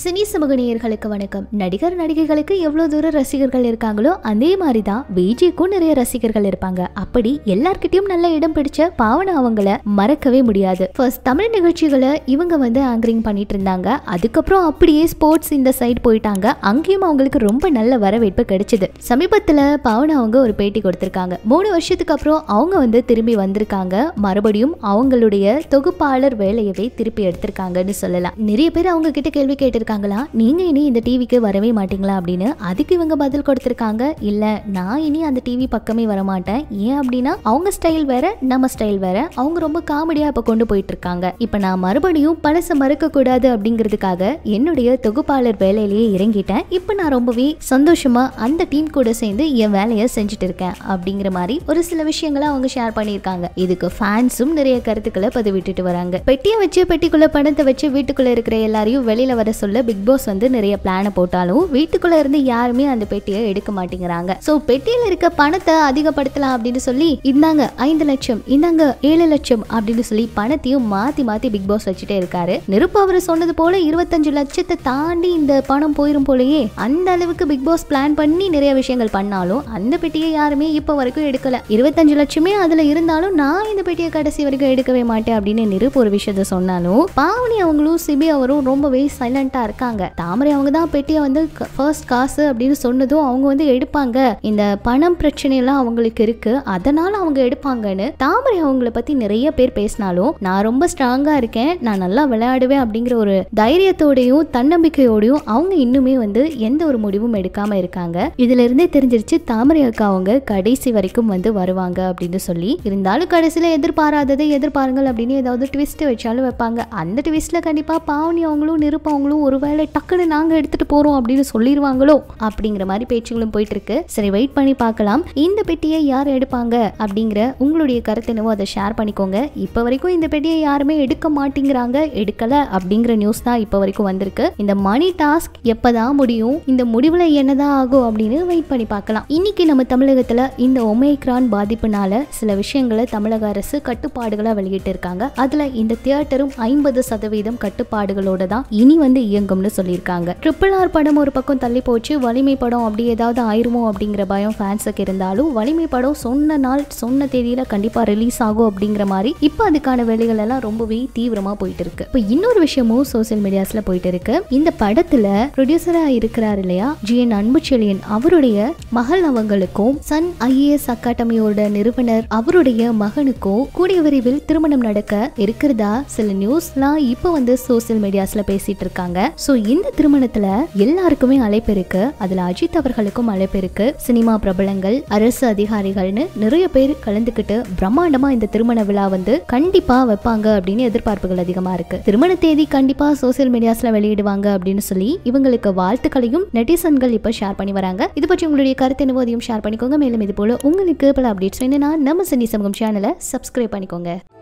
cine சமூக நேயர்களுக்கு வணக்கம் நடிகர் நடிகைகளுக்கு எவ்வளவு தூரம் ரசிகர்கள் இருக்காங்களோ அதே மாதிரி தான் விஜய்க்கும் நிறைய ரசிகர்கள் இருப்பாங்க அப்படி எல்லார்கிட்டயும் நல்ல இடம் பிடிச்ச பாவனா அவங்கள மறக்கவே முடியாது ஃபர்ஸ்ட் தமிழ் நிகழ்ச்சிகளை இவங்க வந்து ஆங்கரிங் பண்ணிட்டு இருந்தாங்க அதுக்கப்புறம் அப்படியே ஸ்போர்ட்ஸ் இந்த சைடு போயிட்டாங்க அங்கேயும் அவங்களுக்கு ரொம்ப நல்ல வரவேற்பு கிடைச்சது சமீபத்துல பாவனா அவங்க ஒரு பேட்டி கொடுத்திருக்காங்க மூணு வருஷத்துக்கு அப்புறம் அவங்க வந்து திரும்பி வந்திருக்காங்க மறுபடியும் அவங்களுடைய தொகுப்பாளர் வேலையவே திருப்பி எடுத்திருக்காங்கன்னு சொல்லலாம் நிறைய பேர் அவங்க கிட்ட கேள்வி கேட்டிருக்காங்களா நீங்க இனி இந்த டிவிக்கு வரவே மாட்டீங்களா அப்படின்னு அதுக்கு இவங்க பதில் கொடுத்திருக்காங்க இல்ல நான் இனி அந்த டிவி பக்கமே வர மாட்டேன் ஏன் அப்படின்னா அவங்க ஸ்டைல் வேற நம்ம ஸ்டைல் வேற அவங்க ரொம்ப காமெடியா இப்ப கொண்டு போயிட்டு இருக்காங்க இப்ப நான் மறுபடியும் பழச மறக்க கூடாது அப்படிங்கிறதுக்காக என்னுடைய தொகுப்பாளர் வேலையிலேயே இறங்கிட்டேன் இப்ப நான் ரொம்பவே சந்தோஷமா அந்த டீம் கூட சேர்ந்து என் வேலையை செஞ்சுட்டு இருக்கேன் அப்படிங்கிற மாதிரி ஒரு சில விஷயங்களை அவங்க ஷேர் பண்ணியிருக்காங்க இதுக்கு ஃபேன்ஸும் நிறைய கருத்துக்களை பதிவிட்டுட்டு வராங்க பெட்டியை வச்சு பெட்டிக்குள்ள பணத்தை வச்சு வீட்டுக்குள்ள இருக்கிற எல்லாரையும் வெளியில வர சொல்ல பிக் பாஸ் வந்து நிறைய பிளானை போட்டாலும் வீட்டுக்குள்ள இருந்து யாருமே அந்த பெட்டியை எடுக்க மாட்டேங்கிறாங்க சோ பெட்டியில இருக்க பணத்தை அதிகப்படுத்தலாம் அப்படின்னு சொல்லி இந்தாங்க ஐந்து லட்சம் இந்தாங்க ஏழு லட்சம் அப்படின்னு சொல்லி பணத்தையும் மாத்தி மாத்தி பிக் பாஸ் வச்சுட்டே இருக்காரு நெருப்பு அவர் சொன்னது போல இருபத்தஞ்சு லட்சத்தை தாண்டி இந்த பணம் போயிரும் போலயே அந்த அளவுக்கு பிக் பாஸ் பிளான் பண்ணி நிறைய விஷயங்கள் பண்ணாலும் அந்த பெட்டியை யாருமே இப்போ வரைக்கும் எடுக்கல இருபத்தஞ்சு லட்சமே அதுல இருந்தாலும் நான் இந்த பெட்டியை கடைசி வரைக்கும் எடுக்கவே மாட்டேன் அப்படின்னு நெருப்பு ஒரு விஷயத்த சொன்னாலும் பாவனி அவங்களும் சிபி அவரும் ரொம்பவே சைலண்டா இருக்காங்க தாமரை அவங்க தான் பெட்டியை வந்து ஃபர்ஸ்ட் காசு அப்படின்னு சொன்னதும் அவங்க வந்து எடுப்பாங்க இந்த பணம் பிரச்சனை எல்லாம் அவங்களுக்கு இருக்கு அதனால அவங்க எடுப்பாங்கன்னு தாமரை அவங்கள பத்தி நிறைய பேர் பேசினாலும் நான் ரொம்ப ஸ்ட்ராங்கா இருக்கேன் நான் நல்லா விளையாடுவேன் அப்படிங்கிற ஒரு தைரியத்தோடையும் தன்னம்பிக்கையோடையும் அவங்க இன்னுமே வந்து எந்த ஒரு முடிவும் எடுக்காம இருக்காங்க இதுல இருந்தே தெரிஞ்சிருச்சு தாமரை அக்கா அவங்க கடைசி வரைக்கும் வந்து வருவாங்க அப்படின்னு சொல்லி இருந்தாலும் கடைசியில எதிர்பாராததை எதிர்பாருங்கள் அப்படின்னு ஏதாவது ட்விஸ்ட் வச்சாலும் வைப்பாங்க அந்த ட்விஸ்ட்ல கண்டிப்பா பாவனி அவங்களும் நிருப்பவங்களும் ஒருவேளை டக்குன்னு நாங்க எடுத்துட்டு போறோம் அப்படின்னு சொல்லிடுவாங்களோ அப்படிங்கிற மாதிரி பேச்சுகளும் போயிட்டு இருக்கு சரி வெயிட் பண்ணி பார்க்கலாம் இந்த பெட்டியை யார் எடுப்பாங்க அப்படிங்கிற உங்களுடைய கருத்து என்னவோ அதை ஷேர் பண்ணிக்கோங்க இப்போ வரைக்கும் இந்த பெட்டியை யாருமே எடுக்க மாட்டேங்கிறாங்க எடுக்கல அப்படிங்கிற நியூஸ் தான் இப்போ வரைக்கும் வந்திருக்கு இந்த மணி டாஸ்க் எப்பதான் முடியும் இந்த முடிவுல என்னதான் ஆகும் அப்படின்னு வெயிட் பண்ணி பார்க்கலாம் இன்னைக்கு நம்ம தமிழகத்துல இந்த ஒமேக்ரான் பாதிப்புனால சில விஷயங்களை தமிழக அரசு கட்டுப்பாடுகளா வெளியிட்டு இருக்காங்க அதுல இந்த தியேட்டரும் ஐம்பது சதவீதம் கட்டுப்பாடுகளோட தான் இனி வந்து இயங்கும்னு சொல்லியிருக்காங்க ட்ரிபிள் ஆர் படம் ஒரு பக்கம் தள்ளி போச்சு வலிமை படம் அப்படி ஏதாவது ஆயிருமோ அப்படிங்கிற பயம் ஃபேன்ஸுக்கு இருந்தாலும் வலிமை படம் சொன்ன நாள் சொன்ன தேதியில கண்டிப்பா ரிலீஸ் ஆகும் அப்படிங்கிற மாதிரி இப்போ அதுக்கான வேலைகள் எல்லாம் ரொம்பவே தீவிரமா போயிட்டு இருக்கு இப்போ இன்னொரு விஷயமும் சோசியல் மீடியாஸ்ல போயிட்டு இருக்கு இந்த படத்துல ப்ரொடியூசரா இருக்கிறார் இல்லையா ஜி என் அன்புச்செழியன் அவருடைய மகள் அவங்களுக்கும் சன் ஐஏஎஸ் அகாடமியோட நிறுவனர் அவருடைய மகனுக்கும் கூடிய விரைவில் திருமணம் நடக்க இருக்கிறதா சில நியூஸ்லாம் இப்போ வந்து சோசியல் மீடியாஸ்ல பேசிட்டு இருக்காங்க சோ இந்த திருமணத்துல எல்லாருக்குமே அழைப்பு இருக்கு அதுல அஜித் அவர்களுக்கும் அழைப்பு இருக்கு சினிமா பிரபலங்கள் அரசு அதிகாரிகள்னு நிறைய பேர் கலந்துக்கிட்டு பிரம்மாண்டமா இந்த திருமண விழா வந்து கண்டிப்பா வைப்பாங்க அப்படின்னு எதிர்பார்ப்புகள் அதிகமா இருக்கு திருமண தேதி கண்டிப்பா சோசியல் மீடியாஸ்ல வெளியிடுவாங்க அப்படின்னு சொல்லி இவங்களுக்கு வாழ்த்துக்களையும் நெட்டிசன்கள் இப்ப ஷேர் பண்ணி வராங்க இது பற்றி உங்களுடைய கருத்து என்னவோ ஷேர் பண்ணிக்கோங்க மேலும் இது போல உங்களுக்கு பல அப்டேட்ஸ் வேணும்னா நம்ம சினி சமூகம் சேனலை சப்ஸ்கிரைப் பண்ணிக்கோங்க